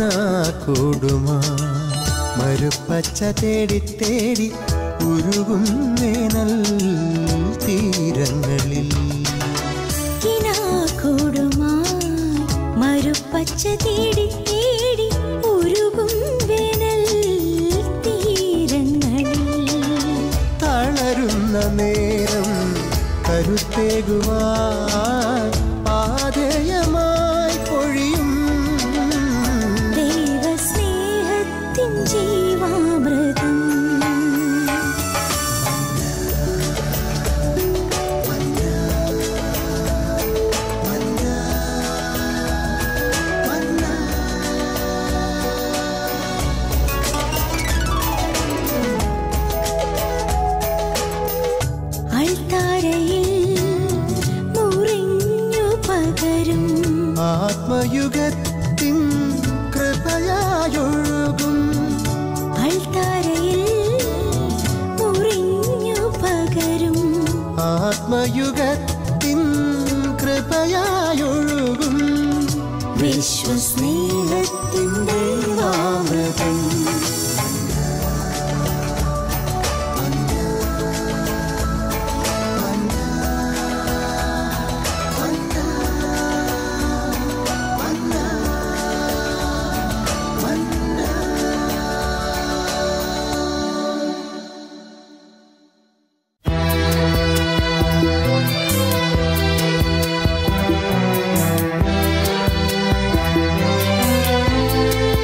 കിനാക്കൂടുമാ മരുപ്പച്ച തേടി തേടി ഉരുകും വേനൽ തീരങ്ങളിൽ കിനാക്കൂടുമായി മരുപ്പച്ച തേടി തേടി ഉരുകും വേനൽ തീരങ്ങളിൽ തളരുന്ന നേരം കരുത്തേകുവാൻ പാതയമായി പൊഴിയും ദൈവസ്നേഹത്തിൻ ജീവാമൃതം അൾത്താരയിൽ മുറിഞ്ഞു പകരും ആത്മയുഗത്തിൻ കൃപയായൊഴുകും അൾത്താരയിൽ മുറിഞ്ഞു പകരും ആത്മയുഗത്തിൻ കൃപയായൊഴുകും വിശ്വസ്നേഹത്തിൻ ദൈവാമൃതം ും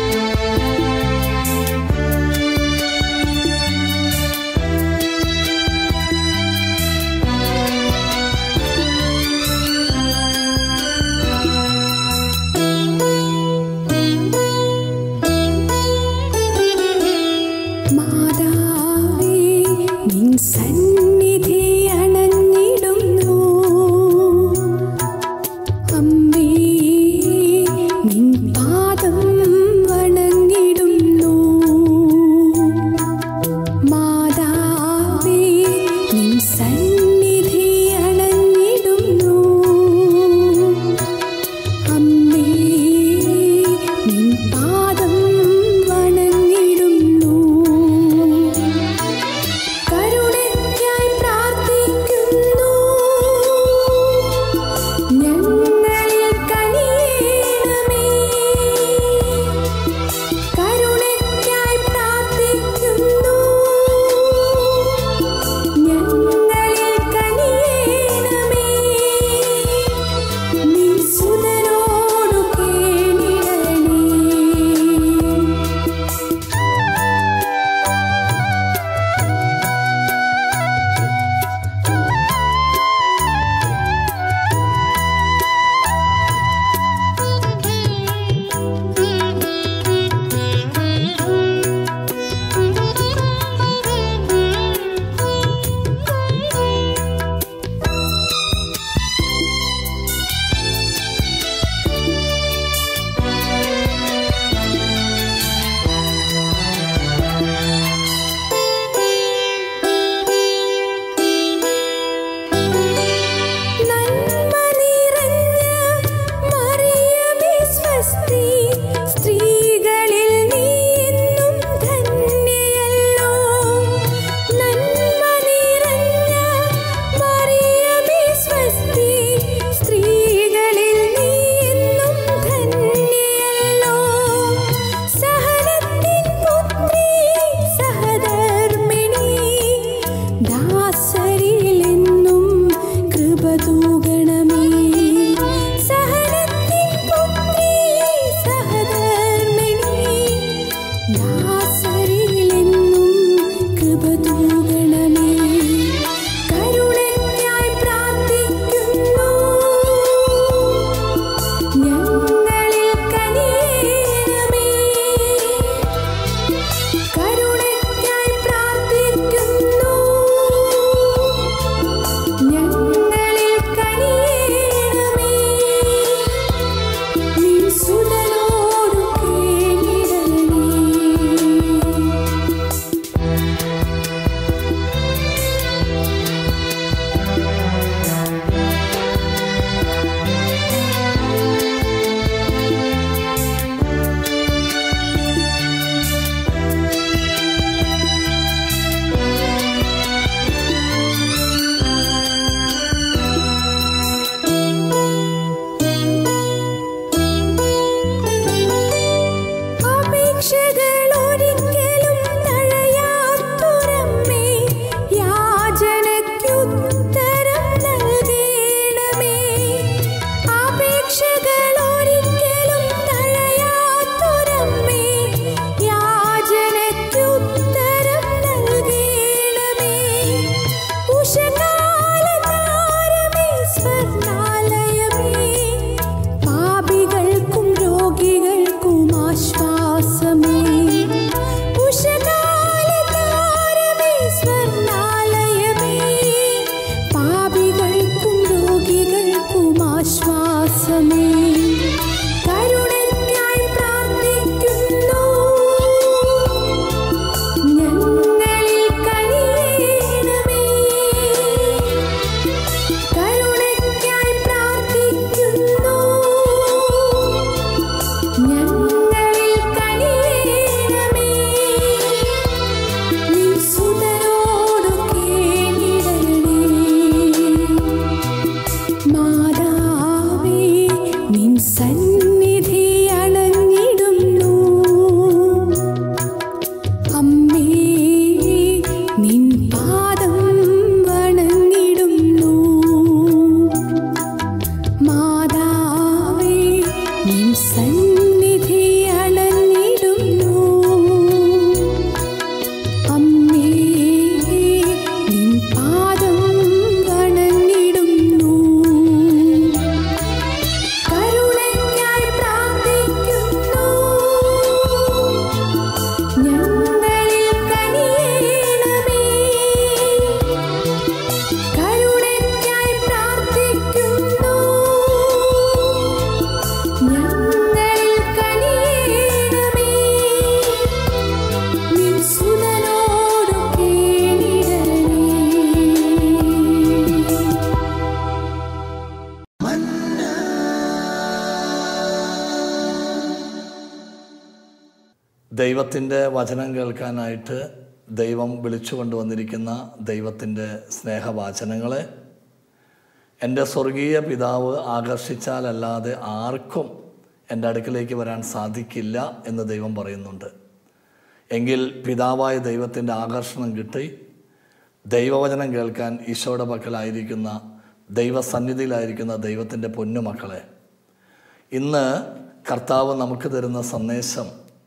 ദൈവത്തിൻ്റെ വചനം കേൾക്കാനായിട്ട് ദൈവം വിളിച്ചു കൊണ്ടുവന്നിരിക്കുന്ന ദൈവത്തിൻ്റെ സ്നേഹവാചനങ്ങളെ എൻ്റെ സ്വർഗീയ പിതാവ് ആകർഷിച്ചാലല്ലാതെ ആർക്കും എൻ്റെ അടുക്കിലേക്ക് വരാൻ സാധിക്കില്ല എന്ന് ദൈവം പറയുന്നുണ്ട് എങ്കിൽ പിതാവായ ദൈവത്തിൻ്റെ ആകർഷണം കിട്ടി ദൈവവചനം കേൾക്കാൻ ഈശോയുടെ പക്കലായിരിക്കുന്ന ദൈവസന്നിധിയിലായിരിക്കുന്ന ദൈവത്തിൻ്റെ പൊന്നുമക്കളെ ഇന്ന് കർത്താവ് നമുക്ക് തരുന്ന സന്ദേശം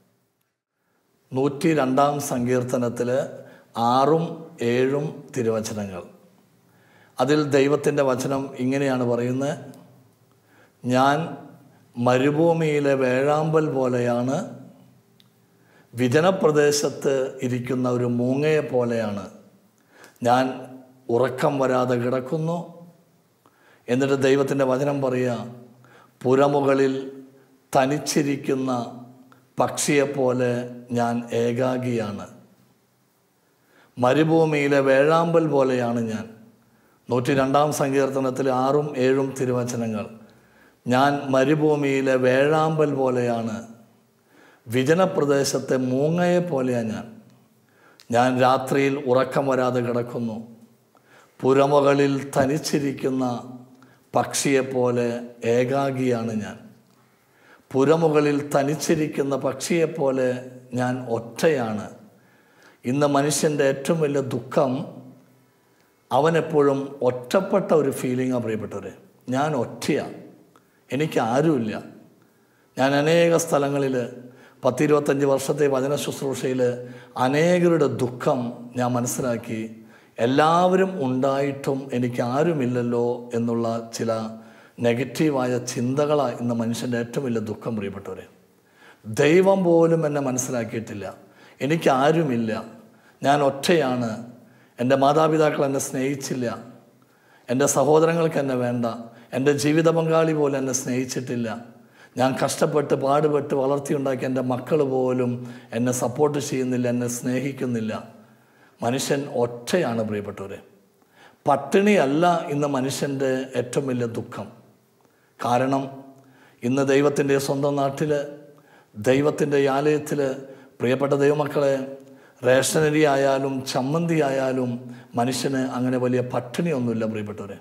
നൂറ്റി രണ്ടാം സങ്കീർത്തനത്തിൽ ആറും ഏഴും തിരുവചനങ്ങൾ അതിൽ ദൈവത്തിൻ്റെ വചനം ഇങ്ങനെയാണ് പറയുന്നത് ഞാൻ മരുഭൂമിയിലെ വേഴാമ്പൽ പോലെയാണ് വിജനപ്രദേശത്ത് ഇരിക്കുന്ന ഒരു മൂങ്ങയെ പോലെയാണ് ഞാൻ ഉറക്കം വരാതെ കിടക്കുന്നു എന്നിട്ട് ദൈവത്തിൻ്റെ വചനം പറയുക പുരമുകളിൽ തനിച്ചിരിക്കുന്ന പക്ഷിയെപ്പോലെ ഞാൻ ഏകാഗിയാണ് മരുഭൂമിയിലെ വേഴാമ്പൽ പോലെയാണ് ഞാൻ നൂറ്റി രണ്ടാം സങ്കീർത്തനത്തിൽ ആറും ഏഴും തിരുവചനങ്ങൾ ഞാൻ മരുഭൂമിയിലെ വേഴാമ്പൽ പോലെയാണ് വിജനപ്രദേശത്തെ മൂങ്ങയെ പോലെയാണ് ഞാൻ ഞാൻ രാത്രിയിൽ ഉറക്കം വരാതെ കിടക്കുന്നു പുരമുകളിൽ തനിച്ചിരിക്കുന്ന പക്ഷിയെപ്പോലെ ഏകാഗിയാണ് ഞാൻ പുരമുകളിൽ തനിച്ചിരിക്കുന്ന പക്ഷിയെപ്പോലെ ഞാൻ ഒറ്റയാണ് ഇന്ന് മനുഷ്യൻ്റെ ഏറ്റവും വലിയ ദുഃഖം അവനെപ്പോഴും ഒറ്റപ്പെട്ട ഒരു ഫീലിംഗാണ് പ്രിയപ്പെട്ടവർ ഞാൻ ഒറ്റയാണ് എനിക്ക് ആരുമില്ല ഞാൻ അനേക സ്ഥലങ്ങളിൽ പത്തിരുപത്തഞ്ച് വർഷത്തെ വചന ശുശ്രൂഷയിൽ അനേകരുടെ ദുഃഖം ഞാൻ മനസ്സിലാക്കി എല്ലാവരും ഉണ്ടായിട്ടും എനിക്ക് ആരുമില്ലല്ലോ എന്നുള്ള ചില നെഗറ്റീവായ ചിന്തകളാണ് ഇന്ന് മനുഷ്യൻ്റെ ഏറ്റവും വലിയ ദുഃഖം പ്രിയപ്പെട്ടവരെ ദൈവം പോലും എന്നെ മനസ്സിലാക്കിയിട്ടില്ല എനിക്ക് ആരുമില്ല ഞാൻ ഒറ്റയാണ് എൻ്റെ മാതാപിതാക്കൾ എന്നെ സ്നേഹിച്ചില്ല എൻ്റെ സഹോദരങ്ങൾക്ക് എന്നെ വേണ്ട എൻ്റെ ജീവിത പങ്കാളി പോലും എന്നെ സ്നേഹിച്ചിട്ടില്ല ഞാൻ കഷ്ടപ്പെട്ട് പാടുപെട്ട് വളർത്തിയുണ്ടാക്കിയ എൻ്റെ മക്കൾ പോലും എന്നെ സപ്പോർട്ട് ചെയ്യുന്നില്ല എന്നെ സ്നേഹിക്കുന്നില്ല മനുഷ്യൻ ഒറ്റയാണ് പ്രിയപ്പെട്ടവരെ പട്ടിണിയല്ല ഇന്ന് മനുഷ്യൻ്റെ ഏറ്റവും വലിയ ദുഃഖം കാരണം ഇന്ന് ദൈവത്തിൻ്റെ സ്വന്തം നാട്ടിൽ ദൈവത്തിൻ്റെ ഈ ആലയത്തിൽ പ്രിയപ്പെട്ട ദൈവമക്കളെ റേഷനരി ആയാലും ചമ്മന്തി ആയാലും മനുഷ്യന് അങ്ങനെ വലിയ പട്ടിണിയൊന്നുമില്ല പ്രിയപ്പെട്ടവരെ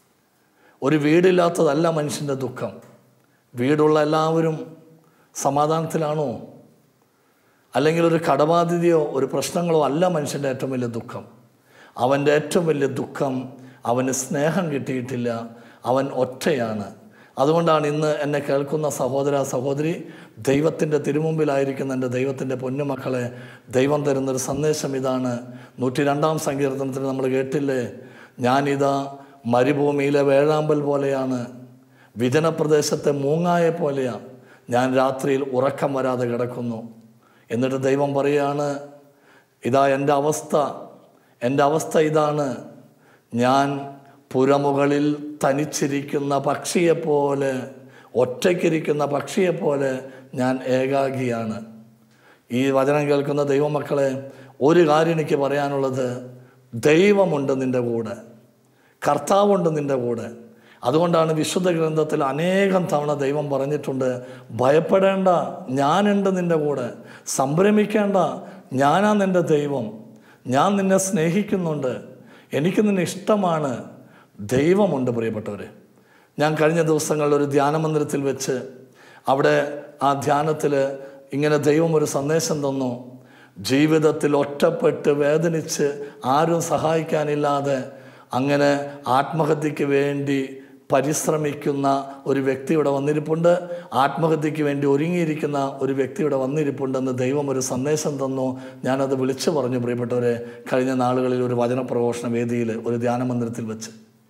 ഒരു വീടില്ലാത്തതല്ല മനുഷ്യൻ്റെ ദുഃഖം വീടുള്ള എല്ലാവരും സമാധാനത്തിലാണോ അല്ലെങ്കിൽ ഒരു കടബാധ്യതയോ ഒരു പ്രശ്നങ്ങളോ അല്ല മനുഷ്യൻ്റെ ഏറ്റവും വലിയ ദുഃഖം അവൻ്റെ ഏറ്റവും വലിയ ദുഃഖം അവന് സ്നേഹം കിട്ടിയിട്ടില്ല അവൻ ഒറ്റയാണ് അതുകൊണ്ടാണ് ഇന്ന് എന്നെ കേൾക്കുന്ന സഹോദര സഹോദരി ദൈവത്തിൻ്റെ തിരുമുമ്പിലായിരിക്കുന്ന എൻ്റെ ദൈവത്തിൻ്റെ പൊന്നുമക്കളെ ദൈവം തരുന്നൊരു സന്ദേശം ഇതാണ് നൂറ്റി രണ്ടാം സങ്കീർത്തനത്തിൽ നമ്മൾ കേട്ടില്ലേ ഞാനിതാ മരുഭൂമിയിലെ വേഴാമ്പൽ പോലെയാണ് വിജനപ്രദേശത്തെ മൂങ്ങായെ പോലെയാണ് ഞാൻ രാത്രിയിൽ ഉറക്കം വരാതെ കിടക്കുന്നു എന്നിട്ട് ദൈവം പറയുകയാണ് ഇതാ എൻ്റെ അവസ്ഥ എൻ്റെ അവസ്ഥ ഇതാണ് ഞാൻ പുരമുകളിൽ തനിച്ചിരിക്കുന്ന പക്ഷിയെപ്പോലെ ഒറ്റയ്ക്കിരിക്കുന്ന പക്ഷിയെപ്പോലെ ഞാൻ ഏകാഗിയാണ് ഈ വചനം കേൾക്കുന്ന ദൈവമക്കളെ ഒരു കാര്യം എനിക്ക് പറയാനുള്ളത് ദൈവമുണ്ട് നിൻ്റെ കൂടെ കർത്താവുണ്ട് നിൻ്റെ കൂടെ അതുകൊണ്ടാണ് വിശുദ്ധ ഗ്രന്ഥത്തിൽ അനേകം തവണ ദൈവം പറഞ്ഞിട്ടുണ്ട് ഭയപ്പെടേണ്ട ഞാനുണ്ട് നിൻ്റെ കൂടെ സംഭ്രമിക്കേണ്ട ഞാനാ നിൻ്റെ ദൈവം ഞാൻ നിന്നെ സ്നേഹിക്കുന്നുണ്ട് എനിക്ക് നിന്നെ ഇഷ്ടമാണ് ദൈവമുണ്ട് പ്രിയപ്പെട്ടവരെ ഞാൻ കഴിഞ്ഞ ദിവസങ്ങളിൽ ഒരു ധ്യാനമന്ദിരത്തിൽ വെച്ച് അവിടെ ആ ധ്യാനത്തിൽ ഇങ്ങനെ ദൈവം ഒരു സന്ദേശം തന്നു ജീവിതത്തിൽ ഒറ്റപ്പെട്ട് വേദനിച്ച് ആരും സഹായിക്കാനില്ലാതെ അങ്ങനെ ആത്മഹത്യക്ക് വേണ്ടി പരിശ്രമിക്കുന്ന ഒരു വ്യക്തി ഇവിടെ വന്നിരിപ്പുണ്ട് ആത്മഹത്യക്ക് വേണ്ടി ഒരുങ്ങിയിരിക്കുന്ന ഒരു വ്യക്തി ഇവിടെ വന്നിരിപ്പുണ്ടെന്ന് ദൈവം ഒരു സന്ദേശം തന്നു ഞാനത് വിളിച്ചു പറഞ്ഞു പ്രിയപ്പെട്ടവരെ കഴിഞ്ഞ നാളുകളിൽ ഒരു വചനപ്രഘോഷണ വേദിയിൽ ഒരു ധ്യാനമന്ദിരത്തിൽ വെച്ച്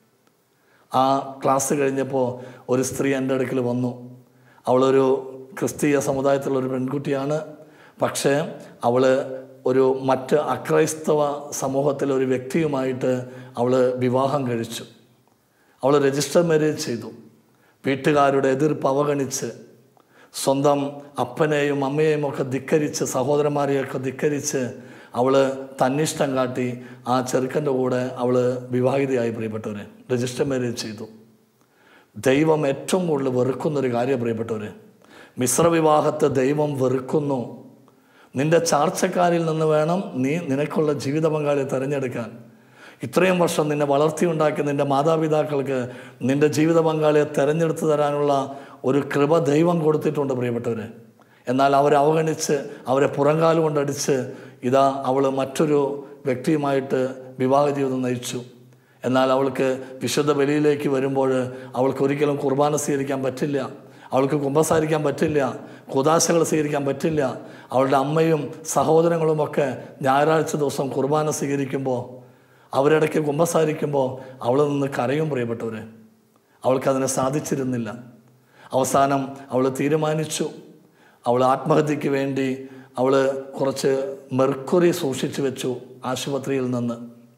ആ ക്ലാസ് കഴിഞ്ഞപ്പോൾ ഒരു സ്ത്രീ എൻ്റെ അടുക്കൽ വന്നു അവളൊരു ക്രിസ്തീയ സമുദായത്തിലുള്ള ഒരു പെൺകുട്ടിയാണ് പക്ഷേ അവൾ ഒരു മറ്റ് അക്രൈസ്തവ സമൂഹത്തിലെ ഒരു വ്യക്തിയുമായിട്ട് അവൾ വിവാഹം കഴിച്ചു അവൾ രജിസ്റ്റർ മാരേജ് ചെയ്തു വീട്ടുകാരുടെ എതിർപ്പ് അവഗണിച്ച് സ്വന്തം അപ്പനെയും അമ്മയെയും ഒക്കെ ധിക്കരിച്ച് സഹോദരന്മാരെയൊക്കെ ധിക്കരിച്ച് അവൾ തന്നിഷ്ടം കാട്ടി ആ ചെറുക്കൻ്റെ കൂടെ അവൾ വിവാഹിതയായി പ്രിയപ്പെട്ടവരെ രജിസ്റ്റർ മാരേജ് ചെയ്തു ദൈവം ഏറ്റവും കൂടുതൽ വെറുക്കുന്നൊരു കാര്യം പ്രിയപ്പെട്ടവരെ മിശ്രവിവാഹത്തെ ദൈവം വെറുക്കുന്നു നിന്റെ ചാർച്ചക്കാരിൽ നിന്ന് വേണം നീ നിനക്കുള്ള ജീവിത പങ്കാളിയെ തിരഞ്ഞെടുക്കാൻ ഇത്രയും വർഷം നിന്നെ വളർത്തിയുണ്ടാക്കിയ നിന്റെ മാതാപിതാക്കൾക്ക് നിന്റെ ജീവിത പങ്കാളിയെ തിരഞ്ഞെടുത്ത് തരാനുള്ള ഒരു കൃപ ദൈവം കൊടുത്തിട്ടുണ്ട് പ്രിയപ്പെട്ടവർ എന്നാൽ അവരെ അവഗണിച്ച് അവരെ പുറങ്കാല് കൊണ്ടടിച്ച് ഇതാ അവൾ മറ്റൊരു വ്യക്തിയുമായിട്ട് വിവാഹ ജീവിതം നയിച്ചു എന്നാൽ അവൾക്ക് വിശുദ്ധ ബലിയിലേക്ക് വരുമ്പോൾ അവൾക്ക് ഒരിക്കലും കുർബാന സ്വീകരിക്കാൻ പറ്റില്ല അവൾക്ക് കുമ്പസാരിക്കാൻ പറ്റില്ല കുദാശകൾ സ്വീകരിക്കാൻ പറ്റില്ല അവളുടെ അമ്മയും സഹോദരങ്ങളുമൊക്കെ ഞായറാഴ്ച ദിവസം കുർബാന സ്വീകരിക്കുമ്പോൾ അവരിടയ്ക്ക് കുമ്പസാരിക്കുമ്പോൾ അവൾ നിന്ന് കരയും പ്രിയപ്പെട്ടവർ അവൾക്കതിനെ സാധിച്ചിരുന്നില്ല അവസാനം അവൾ തീരുമാനിച്ചു അവൾ ആത്മഹത്യക്ക് വേണ്ടി അവൾ കുറച്ച് മെർക്കുറി സൂക്ഷിച്ചു വെച്ചു ആശുപത്രിയിൽ നിന്ന്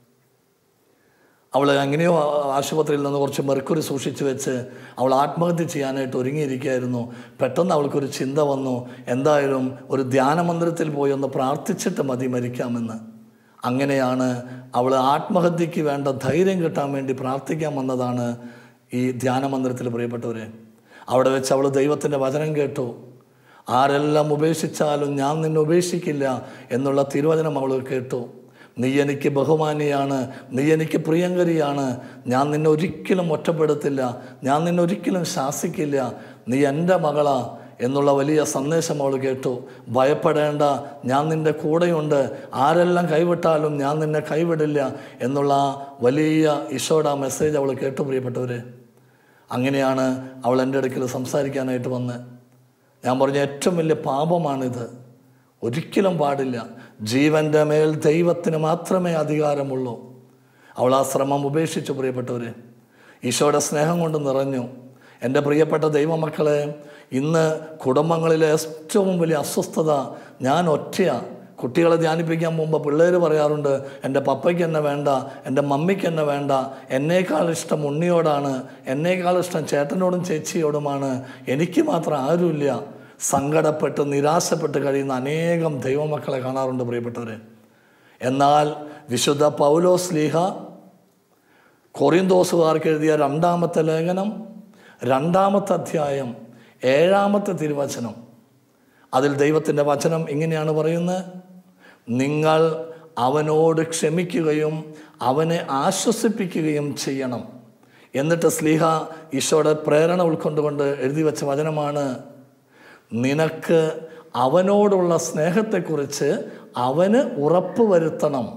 അവൾ എങ്ങനെയോ ആ- ആശുപത്രിയിൽ നിന്ന് കുറച്ച് മെർക്കുറി സൂക്ഷിച്ചു വെച്ച് അവൾ ആത്മഹത്യ ചെയ്യാനായിട്ട് ഒരുങ്ങിയിരിക്കുകയായിരുന്നു പെട്ടെന്ന് അവൾക്കൊരു ചിന്ത വന്നു എന്തായാലും ഒരു ധ്യാനമന്ദിരത്തിൽ പോയി ഒന്ന് പ്രാർത്ഥിച്ചിട്ട് മതി മരിക്കാമെന്ന് അങ്ങനെയാണ് അവൾ ആത്മഹത്യക്ക് വേണ്ട ധൈര്യം കിട്ടാൻ വേണ്ടി പ്രാർത്ഥിക്കാൻ വന്നതാണ് ഈ ധ്യാനമന്ദിരത്തിൽ പ്രിയപ്പെട്ടവരെ അവിടെ വെച്ച് അവൾ ദൈവത്തിൻ്റെ വചനം കേട്ടു ആരെല്ലാം ഉപേക്ഷിച്ചാലും ഞാൻ നിന്നെ ഉപേക്ഷിക്കില്ല എന്നുള്ള തിരുവചനം അവൾ കേട്ടു നീ എനിക്ക് ബഹുമാനിയാണ് നീ എനിക്ക് പ്രിയങ്കരിയാണ് ഞാൻ നിന്നെ ഒരിക്കലും ഒറ്റപ്പെടുത്തില്ല ഞാൻ നിന്നെ ഒരിക്കലും ശാസിക്കില്ല നീ എൻ്റെ മകളാ എന്നുള്ള വലിയ സന്ദേശം അവൾ കേട്ടു ഭയപ്പെടേണ്ട ഞാൻ നിൻ്റെ കൂടെയുണ്ട് ആരെല്ലാം കൈവിട്ടാലും ഞാൻ നിന്നെ കൈവിടില്ല എന്നുള്ള ആ വലിയ ഈശോയുടെ ആ മെസ്സേജ് അവൾ കേട്ടു പ്രിയപ്പെട്ടവരെ അങ്ങനെയാണ് അവൾ എൻ്റെ അടുക്കൽ സംസാരിക്കാനായിട്ട് വന്ന് ഞാൻ പറഞ്ഞ ഏറ്റവും വലിയ പാപമാണിത് ഒരിക്കലും പാടില്ല ജീവൻ്റെ മേൽ ദൈവത്തിന് മാത്രമേ അധികാരമുള്ളൂ അവൾ ആ ശ്രമം ഉപേക്ഷിച്ചു പ്രിയപ്പെട്ടവരെ ഈശോയുടെ സ്നേഹം കൊണ്ട് നിറഞ്ഞു എൻ്റെ പ്രിയപ്പെട്ട ദൈവമക്കളെ ഇന്ന് കുടുംബങ്ങളിലെ ഏറ്റവും വലിയ അസ്വസ്ഥത ഞാൻ ഒറ്റയാണ് കുട്ടികളെ ധ്യാനിപ്പിക്കാൻ പോകുമ്പോൾ പിള്ളേർ പറയാറുണ്ട് എൻ്റെ പപ്പയ്ക്ക് എന്നെ വേണ്ട എൻ്റെ മമ്മിക്ക് എന്നെ വേണ്ട എന്നേക്കാൾ ഇഷ്ടം ഉണ്ണിയോടാണ് എന്നേക്കാൾ ഇഷ്ടം ചേട്ടനോടും ചേച്ചിയോടുമാണ് എനിക്ക് മാത്രം ആരുമില്ല സങ്കടപ്പെട്ട് നിരാശപ്പെട്ട് കഴിയുന്ന അനേകം ദൈവമക്കളെ കാണാറുണ്ട് പ്രിയപ്പെട്ടവരെ എന്നാൽ വിശുദ്ധ പൗലോസ് ലീഹ കൊറിന്തോസുകാർക്ക് എഴുതിയ രണ്ടാമത്തെ ലേഖനം രണ്ടാമത്തെ അധ്യായം ഏഴാമത്തെ തിരുവചനം അതിൽ ദൈവത്തിൻ്റെ വചനം ഇങ്ങനെയാണ് പറയുന്നത് നിങ്ങൾ അവനോട് ക്ഷമിക്കുകയും അവനെ ആശ്വസിപ്പിക്കുകയും ചെയ്യണം എന്നിട്ട് സ്ലീഹ ഈശോയുടെ പ്രേരണ ഉൾക്കൊണ്ടുകൊണ്ട് എഴുതി വെച്ച വചനമാണ് നിനക്ക് അവനോടുള്ള സ്നേഹത്തെക്കുറിച്ച് അവന് ഉറപ്പ് വരുത്തണം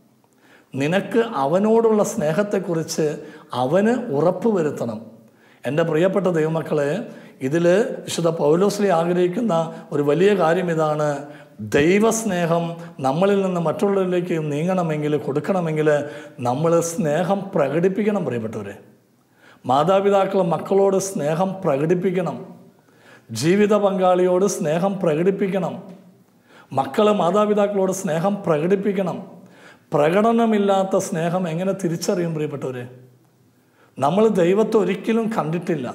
നിനക്ക് അവനോടുള്ള സ്നേഹത്തെക്കുറിച്ച് അവന് ഉറപ്പ് വരുത്തണം എൻ്റെ പ്രിയപ്പെട്ട ദൈവമക്കളെ ഇതിൽ വിശുദ്ധ പൗലോസ്ലി ആഗ്രഹിക്കുന്ന ഒരു വലിയ കാര്യം ഇതാണ് ദൈവസ്നേഹം നമ്മളിൽ നിന്ന് മറ്റുള്ളവരിലേക്ക് നീങ്ങണമെങ്കിൽ കൊടുക്കണമെങ്കിൽ നമ്മൾ സ്നേഹം പ്രകടിപ്പിക്കണം പ്രിയപ്പെട്ടവരെ മാതാപിതാക്കൾ മക്കളോട് സ്നേഹം പ്രകടിപ്പിക്കണം ജീവിത പങ്കാളിയോട് സ്നേഹം പ്രകടിപ്പിക്കണം മക്കൾ മാതാപിതാക്കളോട് സ്നേഹം പ്രകടിപ്പിക്കണം പ്രകടനമില്ലാത്ത സ്നേഹം എങ്ങനെ തിരിച്ചറിയും പ്രിയപ്പെട്ടവരെ നമ്മൾ ദൈവത്തെ ഒരിക്കലും കണ്ടിട്ടില്ല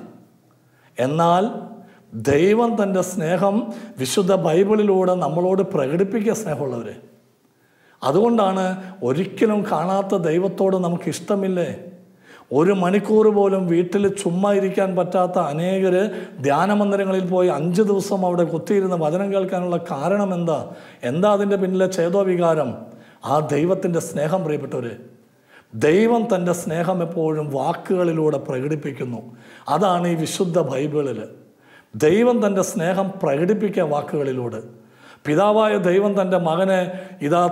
എന്നാൽ ദൈവം തൻ്റെ സ്നേഹം വിശുദ്ധ ബൈബിളിലൂടെ നമ്മളോട് പ്രകടിപ്പിക്കുക സ്നേഹമുള്ളവരെ അതുകൊണ്ടാണ് ഒരിക്കലും കാണാത്ത ദൈവത്തോട് നമുക്ക് ഇഷ്ടമില്ലേ ഒരു മണിക്കൂർ പോലും വീട്ടിൽ ചുമ്മാ ഇരിക്കാൻ പറ്റാത്ത അനേകർ ധ്യാനമന്ദിരങ്ങളിൽ പോയി അഞ്ച് ദിവസം അവിടെ കുത്തിയിരുന്ന് വചനം കേൾക്കാനുള്ള കാരണം എന്താ എന്താ അതിൻ്റെ പിന്നിലെ ചേതോവികാരം ആ ദൈവത്തിൻ്റെ സ്നേഹം പ്രിയപ്പെട്ടവര് ദൈവം തൻ്റെ സ്നേഹം എപ്പോഴും വാക്കുകളിലൂടെ പ്രകടിപ്പിക്കുന്നു അതാണ് ഈ വിശുദ്ധ ബൈബിളിൽ ദൈവം തൻ്റെ സ്നേഹം പ്രകടിപ്പിക്കുക വാക്കുകളിലൂടെ പിതാവായ ദൈവം തൻ്റെ മകനെ ഇതാ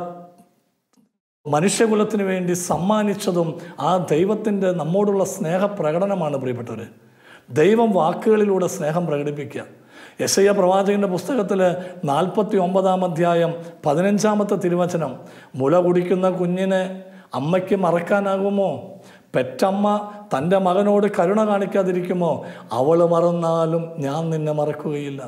മനുഷ്യകുലത്തിന് വേണ്ടി സമ്മാനിച്ചതും ആ ദൈവത്തിൻ്റെ നമ്മോടുള്ള സ്നേഹ പ്രകടനമാണ് പ്രിയപ്പെട്ടവർ ദൈവം വാക്കുകളിലൂടെ സ്നേഹം പ്രകടിപ്പിക്കുക യശയ പ്രവാചകന്റെ പുസ്തകത്തിൽ നാൽപ്പത്തി ഒമ്പതാം അധ്യായം പതിനഞ്ചാമത്തെ തിരുവചനം മുല കുടിക്കുന്ന കുഞ്ഞിനെ അമ്മയ്ക്ക് മറക്കാനാകുമോ പെറ്റമ്മ തൻ്റെ മകനോട് കരുണ കാണിക്കാതിരിക്കുമോ അവൾ മറന്നാലും ഞാൻ നിന്നെ മറക്കുകയില്ല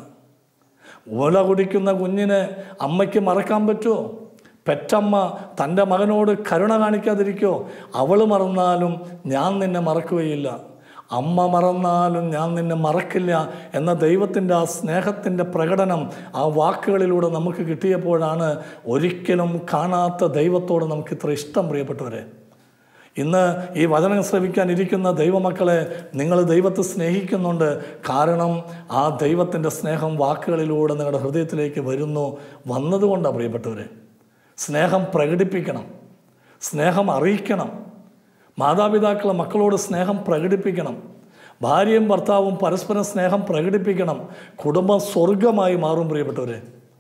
മുല കുടിക്കുന്ന കുഞ്ഞിനെ അമ്മയ്ക്ക് മറക്കാൻ പറ്റുമോ പെറ്റമ്മ തൻ്റെ മകനോട് കരുണ കാണിക്കാതിരിക്കോ അവൾ മറന്നാലും ഞാൻ നിന്നെ മറക്കുകയില്ല അമ്മ മറന്നാലും ഞാൻ നിന്നെ മറക്കില്ല എന്ന ദൈവത്തിൻ്റെ ആ സ്നേഹത്തിൻ്റെ പ്രകടനം ആ വാക്കുകളിലൂടെ നമുക്ക് കിട്ടിയപ്പോഴാണ് ഒരിക്കലും കാണാത്ത ദൈവത്തോട് നമുക്ക് ഇത്ര ഇഷ്ടം പ്രിയപ്പെട്ടവരെ ഇന്ന് ഈ വചനം ശ്രവിക്കാനിരിക്കുന്ന ദൈവമക്കളെ നിങ്ങൾ ദൈവത്തെ സ്നേഹിക്കുന്നുണ്ട് കാരണം ആ ദൈവത്തിൻ്റെ സ്നേഹം വാക്കുകളിലൂടെ നിങ്ങളുടെ ഹൃദയത്തിലേക്ക് വരുന്നു വന്നതുകൊണ്ടാണ് പ്രിയപ്പെട്ടവരെ സ്നേഹം പ്രകടിപ്പിക്കണം സ്നേഹം അറിയിക്കണം മാതാപിതാക്കൾ മക്കളോട് സ്നേഹം പ്രകടിപ്പിക്കണം ഭാര്യയും ഭർത്താവും പരസ്പരം സ്നേഹം പ്രകടിപ്പിക്കണം കുടുംബം സ്വർഗമായി മാറും പ്രിയപ്പെട്ടവരെ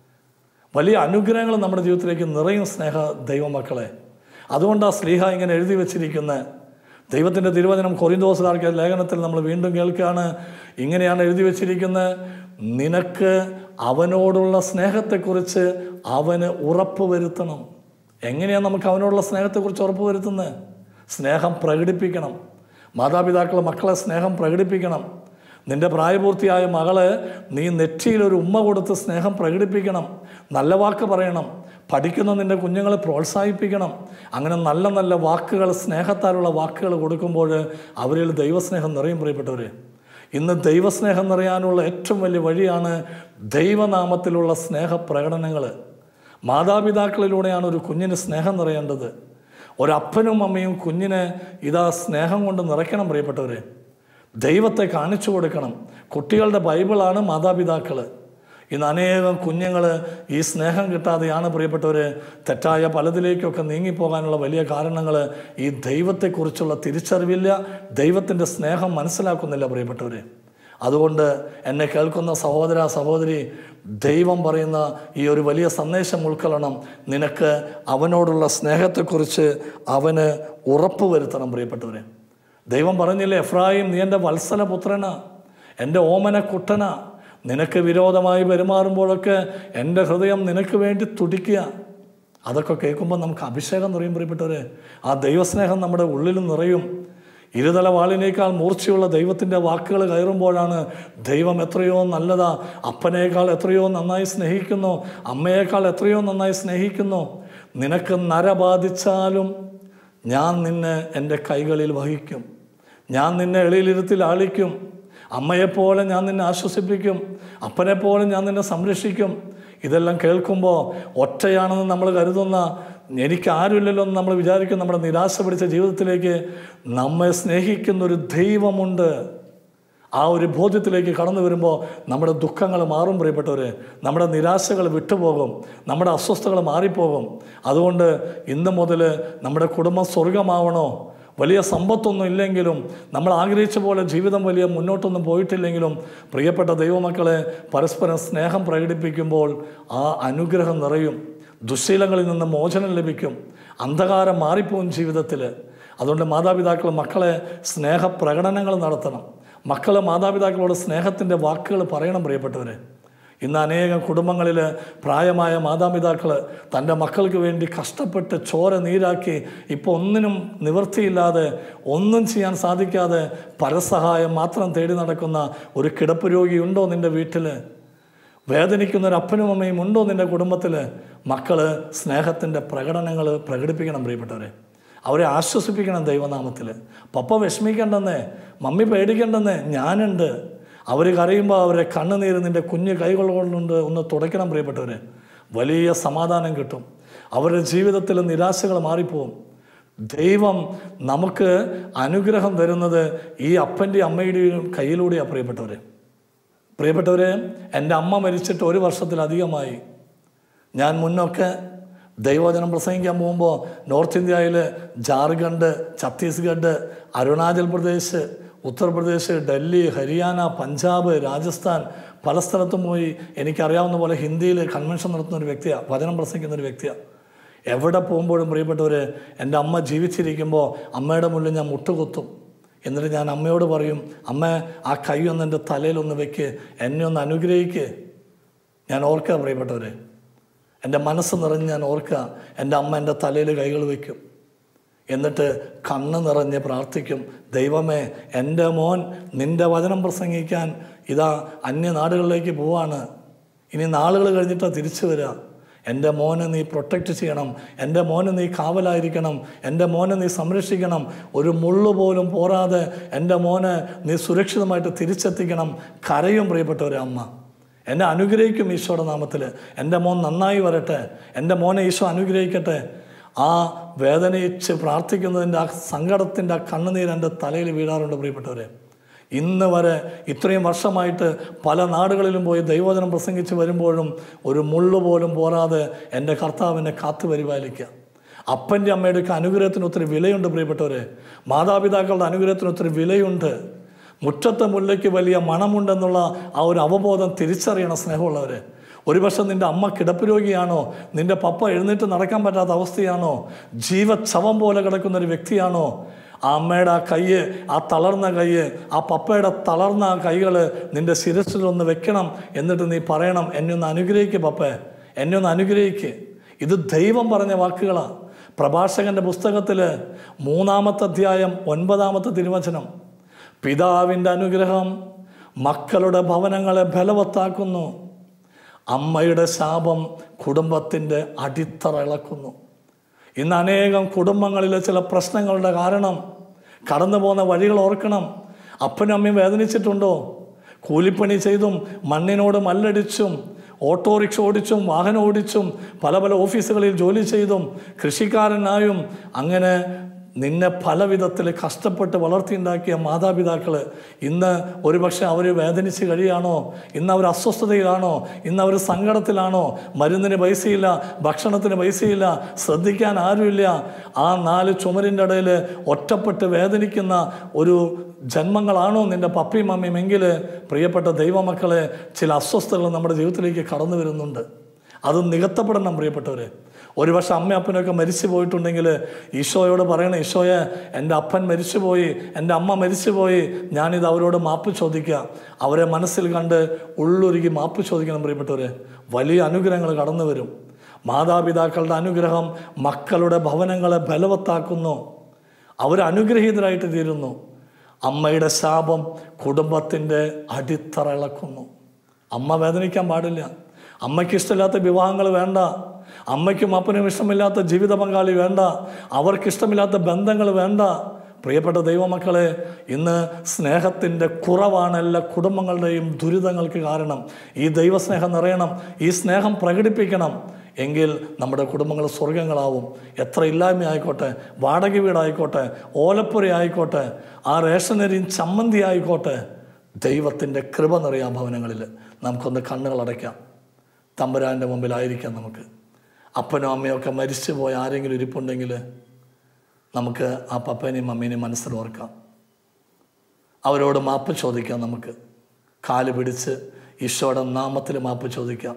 വലിയ അനുഗ്രഹങ്ങൾ നമ്മുടെ ജീവിതത്തിലേക്ക് നിറയും സ്നേഹ ദൈവമക്കളെ അതുകൊണ്ടാണ് സ്ലീഹ ഇങ്ങനെ എഴുതി വച്ചിരിക്കുന്നത് ദൈവത്തിൻ്റെ തിരുവചനം കൊറിന്തോസുകാർക്ക് ലേഖനത്തിൽ നമ്മൾ വീണ്ടും കേൾക്കുകയാണ് ഇങ്ങനെയാണ് എഴുതി വച്ചിരിക്കുന്നത് നിനക്ക് അവനോടുള്ള സ്നേഹത്തെക്കുറിച്ച് അവന് ഉറപ്പ് വരുത്തണം എങ്ങനെയാണ് നമുക്ക് അവനോടുള്ള സ്നേഹത്തെക്കുറിച്ച് ഉറപ്പ് വരുത്തുന്നത് സ്നേഹം പ്രകടിപ്പിക്കണം മാതാപിതാക്കൾ മക്കളെ സ്നേഹം പ്രകടിപ്പിക്കണം നിന്റെ പ്രായപൂർത്തിയായ മകള് നീ നെറ്റിയിൽ ഒരു ഉമ്മ കൊടുത്ത് സ്നേഹം പ്രകടിപ്പിക്കണം നല്ല വാക്ക് പറയണം പഠിക്കുന്ന നിന്റെ കുഞ്ഞുങ്ങളെ പ്രോത്സാഹിപ്പിക്കണം അങ്ങനെ നല്ല നല്ല വാക്കുകൾ സ്നേഹത്താലുള്ള വാക്കുകൾ കൊടുക്കുമ്പോൾ അവരിൽ ദൈവസ്നേഹം നിറയും പ്രിയപ്പെട്ടവർ ഇന്ന് ദൈവസ്നേഹം നിറയാനുള്ള ഏറ്റവും വലിയ വഴിയാണ് ദൈവനാമത്തിലുള്ള സ്നേഹ പ്രകടനങ്ങൾ മാതാപിതാക്കളിലൂടെയാണ് ഒരു കുഞ്ഞിന് സ്നേഹം നിറയേണ്ടത് ഒരപ്പനും അമ്മയും കുഞ്ഞിനെ ഇതാ സ്നേഹം കൊണ്ട് നിറയ്ക്കണം പ്രിയപ്പെട്ടവരെ ദൈവത്തെ കാണിച്ചു കൊടുക്കണം കുട്ടികളുടെ ബൈബിളാണ് മാതാപിതാക്കൾ ഇന്ന് അനേകം കുഞ്ഞുങ്ങൾ ഈ സ്നേഹം കിട്ടാതെയാണ് പ്രിയപ്പെട്ടവർ തെറ്റായ പലതിലേക്കൊക്കെ നീങ്ങിപ്പോകാനുള്ള വലിയ കാരണങ്ങൾ ഈ ദൈവത്തെക്കുറിച്ചുള്ള തിരിച്ചറിവില്ല ദൈവത്തിൻ്റെ സ്നേഹം മനസ്സിലാക്കുന്നില്ല പ്രിയപ്പെട്ടവർ അതുകൊണ്ട് എന്നെ കേൾക്കുന്ന സഹോദര സഹോദരി ദൈവം പറയുന്ന ഈ ഒരു വലിയ സന്ദേശം ഉൾക്കൊള്ളണം നിനക്ക് അവനോടുള്ള സ്നേഹത്തെക്കുറിച്ച് അവന് ഉറപ്പ് വരുത്തണം പ്രിയപ്പെട്ടവരെ ദൈവം പറഞ്ഞില്ലേ എഫ്രായിം നീ എൻ്റെ വത്സലപുത്രനാ എൻ്റെ ഓമന കുട്ടന നിനക്ക് വിരോധമായി പെരുമാറുമ്പോഴൊക്കെ എൻ്റെ ഹൃദയം നിനക്ക് വേണ്ടി തുടിക്കുക അതൊക്കെ കേൾക്കുമ്പോൾ നമുക്ക് അഭിഷേകം നിറയും പ്രിയപ്പെട്ടവരെ ആ ദൈവസ്നേഹം നമ്മുടെ ഉള്ളിൽ നിറയും ഇരുതല വാളിനേക്കാൾ മൂർച്ചയുള്ള ദൈവത്തിൻ്റെ വാക്കുകൾ കയറുമ്പോഴാണ് ദൈവം എത്രയോ നല്ലതാ അപ്പനേക്കാൾ എത്രയോ നന്നായി സ്നേഹിക്കുന്നു അമ്മയേക്കാൾ എത്രയോ നന്നായി സ്നേഹിക്കുന്നു നിനക്ക് നര ബാധിച്ചാലും ഞാൻ നിന്നെ എൻ്റെ കൈകളിൽ വഹിക്കും ഞാൻ നിന്നെ എളിയിലിരുത്തിൽ ആളിക്കും അമ്മയെപ്പോലെ ഞാൻ നിന്നെ ആശ്വസിപ്പിക്കും അപ്പനെപ്പോലെ ഞാൻ നിന്നെ സംരക്ഷിക്കും ഇതെല്ലാം കേൾക്കുമ്പോൾ ഒറ്റയാണെന്ന് നമ്മൾ കരുതുന്ന എനിക്ക് ആരുമില്ലല്ലോ എന്ന് നമ്മൾ വിചാരിക്കും നമ്മുടെ നിരാശ പിടിച്ച ജീവിതത്തിലേക്ക് നമ്മെ സ്നേഹിക്കുന്ന ഒരു ദൈവമുണ്ട് ആ ഒരു ബോധ്യത്തിലേക്ക് കടന്നു വരുമ്പോൾ നമ്മുടെ ദുഃഖങ്ങൾ മാറും പ്രിയപ്പെട്ടവർ നമ്മുടെ നിരാശകൾ വിട്ടുപോകും നമ്മുടെ അസ്വസ്ഥതകൾ മാറിപ്പോകും അതുകൊണ്ട് ഇന്ന് മുതൽ നമ്മുടെ കുടുംബം സ്വർഗമാവണോ വലിയ സമ്പത്തൊന്നും ഇല്ലെങ്കിലും നമ്മൾ ആഗ്രഹിച്ച പോലെ ജീവിതം വലിയ മുന്നോട്ടൊന്നും പോയിട്ടില്ലെങ്കിലും പ്രിയപ്പെട്ട ദൈവമക്കളെ പരസ്പരം സ്നേഹം പ്രകടിപ്പിക്കുമ്പോൾ ആ അനുഗ്രഹം നിറയും ദുശ്ശീലങ്ങളിൽ നിന്ന് മോചനം ലഭിക്കും അന്ധകാരം മാറിപ്പോകും ജീവിതത്തിൽ അതുകൊണ്ട് മാതാപിതാക്കൾ മക്കളെ സ്നേഹപ്രകടനങ്ങൾ നടത്തണം മക്കൾ മാതാപിതാക്കളോട് സ്നേഹത്തിൻ്റെ വാക്കുകൾ പറയണം പ്രിയപ്പെട്ടവരെ ഇന്ന് അനേകം കുടുംബങ്ങളിൽ പ്രായമായ മാതാപിതാക്കൾ തൻ്റെ മക്കൾക്ക് വേണ്ടി കഷ്ടപ്പെട്ട് ചോര നീരാക്കി ഇപ്പോൾ ഒന്നിനും നിവൃത്തിയില്ലാതെ ഒന്നും ചെയ്യാൻ സാധിക്കാതെ പരസഹായം മാത്രം തേടി നടക്കുന്ന ഒരു കിടപ്പ് രോഗിയുണ്ടോ നിൻ്റെ വീട്ടിൽ വേദനിക്കുന്ന ഒരു അപ്പനും അമ്മയും ഉണ്ടോ നിൻ്റെ കുടുംബത്തിൽ മക്കൾ സ്നേഹത്തിൻ്റെ പ്രകടനങ്ങൾ പ്രകടിപ്പിക്കണം പ്രിയപ്പെട്ടവരെ അവരെ ആശ്വസിപ്പിക്കണം ദൈവനാമത്തിൽ പപ്പ വിഷമിക്കണ്ടെന്നേ മമ്മി പേടിക്കണ്ടെന്നേ ഞാനുണ്ട് അവർ കരയുമ്പോൾ അവരെ കണ്ണുനീര് നിൻ്റെ കുഞ്ഞ് കൈകൾ കൊണ്ടുണ്ട് ഒന്ന് തുടയ്ക്കണം പ്രിയപ്പെട്ടവരെ വലിയ സമാധാനം കിട്ടും അവരുടെ ജീവിതത്തിൽ നിരാശകൾ മാറിപ്പോവും ദൈവം നമുക്ക് അനുഗ്രഹം തരുന്നത് ഈ അപ്പൻ്റെയും അമ്മയുടെയും കയ്യിലൂടെയാണ് പ്രിയപ്പെട്ടവരെ പ്രിയപ്പെട്ടവരെ എൻ്റെ അമ്മ മരിച്ചിട്ട് ഒരു വർഷത്തിലധികമായി ഞാൻ മുന്നൊക്കെ ദൈവവചനം പ്രസംഗിക്കാൻ പോകുമ്പോൾ നോർത്ത് ഇന്ത്യയിൽ ജാർഖണ്ഡ് ഛത്തീസ്ഗഡ് അരുണാചൽ പ്രദേശ് ഉത്തർപ്രദേശ് ഡൽഹി ഹരിയാന പഞ്ചാബ് രാജസ്ഥാൻ പല സ്ഥലത്തും പോയി എനിക്കറിയാവുന്ന പോലെ ഹിന്ദിയിൽ കൺവെൻഷൻ നടത്തുന്ന ഒരു വ്യക്തിയാണ് വചനം പ്രസംഗിക്കുന്ന ഒരു വ്യക്തിയാണ് എവിടെ പോകുമ്പോഴും പ്രിയപ്പെട്ടവർ എൻ്റെ അമ്മ ജീവിച്ചിരിക്കുമ്പോൾ അമ്മയുടെ മുന്നിൽ ഞാൻ മുട്ടുകുത്തും എന്നിട്ട് ഞാൻ അമ്മയോട് പറയും അമ്മ ആ കൈ ഒന്ന് എൻ്റെ തലയിലൊന്ന് വെക്ക് എന്നെ ഒന്ന് അനുഗ്രഹിക്ക് ഞാൻ ഓർക്കുക പ്രിയപ്പെട്ടവരെ എൻ്റെ മനസ്സ് നിറഞ്ഞ് ഞാൻ ഓർക്കുക എൻ്റെ അമ്മ എൻ്റെ തലയിൽ കൈകൾ വയ്ക്കും എന്നിട്ട് കണ്ണ് നിറഞ്ഞ് പ്രാർത്ഥിക്കും ദൈവമേ എൻ്റെ മോൻ നിൻ്റെ വചനം പ്രസംഗിക്കാൻ ഇതാ അന്യനാടുകളിലേക്ക് പോവാണ് ഇനി നാളുകൾ കഴിഞ്ഞിട്ടാണ് തിരിച്ചു വരിക എൻ്റെ മോനെ നീ പ്രൊട്ടക്റ്റ് ചെയ്യണം എൻ്റെ മോനെ നീ കാവലായിരിക്കണം എൻ്റെ മോനെ നീ സംരക്ഷിക്കണം ഒരു മുള്ളു പോലും പോരാതെ എൻ്റെ മോനെ നീ സുരക്ഷിതമായിട്ട് തിരിച്ചെത്തിക്കണം കരയും പ്രിയപ്പെട്ടവരെ അമ്മ എന്നെ അനുഗ്രഹിക്കും ഈശോയുടെ നാമത്തിൽ എൻ്റെ മോൻ നന്നായി വരട്ടെ എൻ്റെ മോനെ ഈശോ അനുഗ്രഹിക്കട്ടെ ആ വേദനയിച്ച് പ്രാർത്ഥിക്കുന്നതിൻ്റെ ആ സങ്കടത്തിൻ്റെ ആ കണ്ണുനീർ എൻ്റെ തലയിൽ വീഴാറുണ്ട് പ്രിയപ്പെട്ടവരെ ഇന്ന് വരെ ഇത്രയും വർഷമായിട്ട് പല നാടുകളിലും പോയി ദൈവവചനം പ്രസംഗിച്ച് വരുമ്പോഴും ഒരു മുള്ളു പോലും പോരാതെ എൻ്റെ കർത്താവിനെ കാത്തു പരിപാലിക്കുക അപ്പൻ്റെ അമ്മയുടെ ഒക്കെ അനുഗ്രഹത്തിന് ഒത്തിരി വിലയുണ്ട് പ്രിയപ്പെട്ടവരെ മാതാപിതാക്കളുടെ അനുഗ്രഹത്തിന് ഒത്തിരി വിലയുണ്ട് മുറ്റത്തെ മുല്ലയ്ക്ക് വലിയ മണമുണ്ടെന്നുള്ള ആ ഒരു അവബോധം തിരിച്ചറിയണം സ്നേഹമുള്ളവരെ ഒരുപക്ഷെ നിന്റെ അമ്മ കിടപ്പ് രോഗിയാണോ നിന്റെ പപ്പ എഴുന്നേറ്റ് നടക്കാൻ പറ്റാത്ത അവസ്ഥയാണോ ജീവച്ഛവം പോലെ കിടക്കുന്ന ഒരു വ്യക്തിയാണോ ആ അമ്മയുടെ ആ കയ്യ് ആ തളർന്ന കയ്യ് ആ പപ്പയുടെ തളർന്ന ആ കൈകൾ നിന്റെ ശിരസിലൊന്ന് വെക്കണം എന്നിട്ട് നീ പറയണം എന്നെ ഒന്ന് അനുഗ്രഹിക്കുക പപ്പേ എന്നെ ഒന്ന് അനുഗ്രഹിക്കുക ഇത് ദൈവം പറഞ്ഞ വാക്കുകളാണ് പ്രഭാഷകന്റെ പുസ്തകത്തിൽ മൂന്നാമത്തെ അധ്യായം ഒൻപതാമത്തെ തിരുവചനം പിതാവിൻ്റെ അനുഗ്രഹം മക്കളുടെ ഭവനങ്ങളെ ബലവത്താക്കുന്നു അമ്മയുടെ ശാപം കുടുംബത്തിൻ്റെ അടിത്തറ ഇളക്കുന്നു ഇന്ന് അനേകം കുടുംബങ്ങളിലെ ചില പ്രശ്നങ്ങളുടെ കാരണം കടന്നു പോകുന്ന വഴികൾ ഓർക്കണം അപ്പനും അമ്മയും വേദനിച്ചിട്ടുണ്ടോ കൂലിപ്പണി ചെയ്തും മണ്ണിനോട് മല്ലടിച്ചും ഓട്ടോറിക്ഷ ഓടിച്ചും വാഹനം ഓടിച്ചും പല പല ഓഫീസുകളിൽ ജോലി ചെയ്തും കൃഷിക്കാരനായും അങ്ങനെ നിന്നെ പല വിധത്തിൽ കഷ്ടപ്പെട്ട് വളർത്തിയുണ്ടാക്കിയ മാതാപിതാക്കൾ ഇന്ന് ഒരുപക്ഷെ അവർ വേദനിച്ച് കഴിയാണോ ഇന്ന് അവർ അസ്വസ്ഥതയിലാണോ ഇന്ന് അവർ സങ്കടത്തിലാണോ മരുന്നിന് പൈസയില്ല ഭക്ഷണത്തിന് പൈസയില്ല ശ്രദ്ധിക്കാൻ ആരുമില്ല ആ നാല് ചുമരിൻ്റെ ഇടയിൽ ഒറ്റപ്പെട്ട് വേദനിക്കുന്ന ഒരു ജന്മങ്ങളാണോ നിൻ്റെ പപ്പിയും മമ്മിയും എങ്കിൽ പ്രിയപ്പെട്ട ദൈവമക്കളെ ചില അസ്വസ്ഥതകൾ നമ്മുടെ ജീവിതത്തിലേക്ക് കടന്നു വരുന്നുണ്ട് അത് നികത്തപ്പെടണം പ്രിയപ്പെട്ടവരെ ഒരുപക്ഷെ അമ്മ അപ്പനൊക്കെ മരിച്ചു പോയിട്ടുണ്ടെങ്കിൽ ഈശോയോട് പറയണം ഈശോയെ എൻ്റെ അപ്പൻ മരിച്ചുപോയി എൻ്റെ അമ്മ മരിച്ചുപോയി ഞാനിത് അവരോട് മാപ്പ് ചോദിക്കുക അവരെ മനസ്സിൽ കണ്ട് ഉള്ളൊരുക്കി മാപ്പ് ചോദിക്കണം പ്രിയപ്പെട്ടവരെ വലിയ അനുഗ്രഹങ്ങൾ കടന്നു വരും മാതാപിതാക്കളുടെ അനുഗ്രഹം മക്കളുടെ ഭവനങ്ങളെ ബലവത്താക്കുന്നു അവർ അനുഗ്രഹീതരായിട്ട് തീരുന്നു അമ്മയുടെ ശാപം കുടുംബത്തിൻ്റെ അടിത്തറ ഇളക്കുന്നു അമ്മ വേദനിക്കാൻ പാടില്ല അമ്മയ്ക്ക് ഇഷ്ടമില്ലാത്ത വിവാഹങ്ങൾ വേണ്ട അമ്മയ്ക്കും അപ്പനും ഇഷ്ടമില്ലാത്ത ജീവിത പങ്കാളി വേണ്ട അവർക്ക് ഇഷ്ടമില്ലാത്ത ബന്ധങ്ങൾ വേണ്ട പ്രിയപ്പെട്ട ദൈവമക്കളെ ഇന്ന് സ്നേഹത്തിൻ്റെ കുറവാണ് എല്ലാ കുടുംബങ്ങളുടെയും ദുരിതങ്ങൾക്ക് കാരണം ഈ ദൈവസ്നേഹം നിറയണം ഈ സ്നേഹം പ്രകടിപ്പിക്കണം എങ്കിൽ നമ്മുടെ കുടുംബങ്ങൾ സ്വർഗങ്ങളാവും എത്ര ഇല്ലായ്മ ആയിക്കോട്ടെ വാടക വീടായിക്കോട്ടെ ഓലപ്പുര ആയിക്കോട്ടെ ആ റേഷനരിയും ചമ്മന്തി ആയിക്കോട്ടെ ദൈവത്തിൻ്റെ കൃപ നിറയാം ഭവനങ്ങളിൽ നമുക്കൊന്ന് കണ്ണുകൾ അടയ്ക്കാം തമ്പുരാൻ്റെ മുമ്പിലായിരിക്കാം നമുക്ക് അപ്പനും അമ്മയും ഒക്കെ മരിച്ചു പോയ ആരെങ്കിലും ഇരിപ്പുണ്ടെങ്കിൽ നമുക്ക് ആ പപ്പനെയും മമ്മീനെയും മനസ്സിൽ ഓർക്കാം അവരോട് മാപ്പ് ചോദിക്കാം നമുക്ക് കാല് പിടിച്ച് ഈശോയുടെ നാമത്തിൽ മാപ്പ് ചോദിക്കാം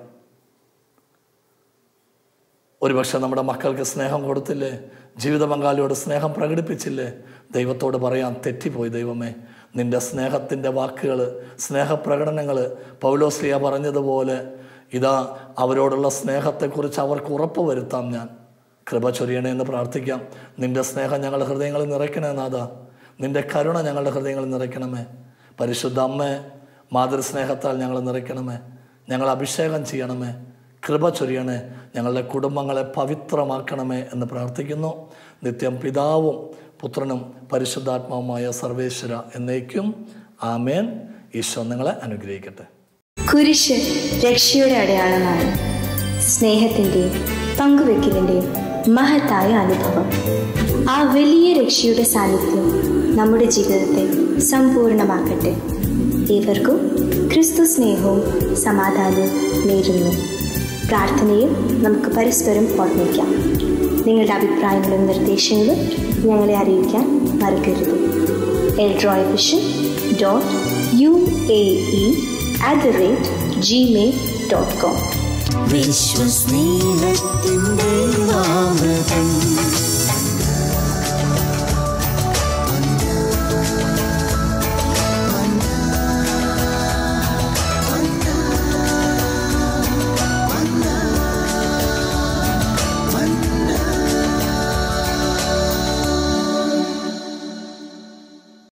ഒരുപക്ഷെ നമ്മുടെ മക്കൾക്ക് സ്നേഹം കൊടുത്തില്ലേ ജീവിത പങ്കാളിയോട് സ്നേഹം പ്രകടിപ്പിച്ചില്ലേ ദൈവത്തോട് പറയാൻ തെറ്റിപ്പോയി ദൈവമേ നിന്റെ സ്നേഹത്തിൻ്റെ വാക്കുകൾ സ്നേഹപ്രകടനങ്ങൾ പൗലോസ്ലിയ പറഞ്ഞതുപോലെ ഇതാ അവരോടുള്ള സ്നേഹത്തെക്കുറിച്ച് അവർക്ക് ഉറപ്പ് വരുത്താം ഞാൻ കൃപ ചൊരിയണേ എന്ന് പ്രാർത്ഥിക്കാം നിന്റെ സ്നേഹം ഞങ്ങളുടെ ഹൃദയങ്ങളിൽ നിറയ്ക്കണേ നാഥ നിന്റെ കരുണ ഞങ്ങളുടെ ഹൃദയങ്ങളിൽ നിറയ്ക്കണമേ പരിശുദ്ധ അമ്മേ മാതൃസ്നേഹത്താൽ ഞങ്ങൾ നിറയ്ക്കണമേ ഞങ്ങൾ അഭിഷേകം ചെയ്യണമേ കൃപ ചൊരിയണേ ഞങ്ങളുടെ കുടുംബങ്ങളെ പവിത്രമാക്കണമേ എന്ന് പ്രാർത്ഥിക്കുന്നു നിത്യം പിതാവും പുത്രനും പരിശുദ്ധാത്മാവുമായ സർവേശ്വര എന്നേക്കും ആമേൻ ഈശോ നിങ്ങളെ അനുഗ്രഹിക്കട്ടെ കുരിശ് രക്ഷയുടെ അടയാളമാണ് സ്നേഹത്തിൻ്റെയും പങ്കുവെക്കലിൻ്റെയും മഹത്തായ അനുഭവം ആ വലിയ രക്ഷയുടെ സാന്നിധ്യം നമ്മുടെ ജീവിതത്തെ സമ്പൂർണ്ണമാക്കട്ടെ ഏവർക്കും ക്രിസ്തു സ്നേഹവും സമാധാനവും നേരുന്നു പ്രാർത്ഥനയിൽ നമുക്ക് പരസ്പരം ഓർമ്മിക്കാം നിങ്ങളുടെ അഭിപ്രായങ്ങളും നിർദ്ദേശങ്ങളും ഞങ്ങളെ അറിയിക്കാൻ മറക്കരുത് Eldroy vision dot U A E at the rate gmail.com വിശ്വസ്നേഹത്തിൻ